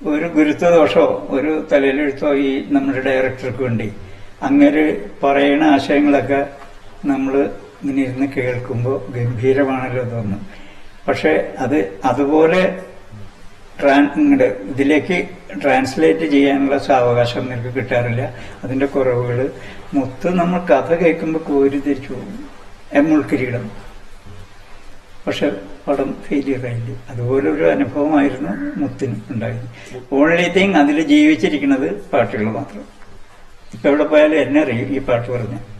ഒരു ഗുരുത്വദോഷമോ ഒരു തലയിലെഴുത്തോ ഈ നമ്മുടെ ഡയറക്ടർക്ക് വേണ്ടി അങ്ങനെ പറയണ ആശയങ്ങളൊക്കെ നമ്മൾ ഇങ്ങനെ ഇരുന്ന് കേൾക്കുമ്പോൾ ഗംഭീരമാണല്ലോ തോന്നുന്നു പക്ഷെ അത് അതുപോലെ ട്രാൻ ഇങ്ങട് ഇതിലേക്ക് ട്രാൻസ്ലേറ്റ് ചെയ്യാനുള്ള സാവകാശം നിനക്ക് കിട്ടാറില്ല അതിന്റെ കുറവുകൾ മൊത്തം നമ്മൾ കഥ കേൾക്കുമ്പോൾ കോരി തിരിച്ചു പോകും എമ്മുൾക്കിരീടം പക്ഷെ പടം ഫെയിലിയർ ആയില്ല അതുപോലെ ഒരു അനുഭവമായിരുന്നു മുത്തിന് ഉണ്ടായത് ഓൺലി തിങ് അതിൽ ജീവിച്ചിരിക്കുന്നത് പാട്ടുകൾ മാത്രം ഇപ്പൊ എവിടെ പോയാലും എന്നെ അറിയും ഈ പാട്ട് പറഞ്ഞ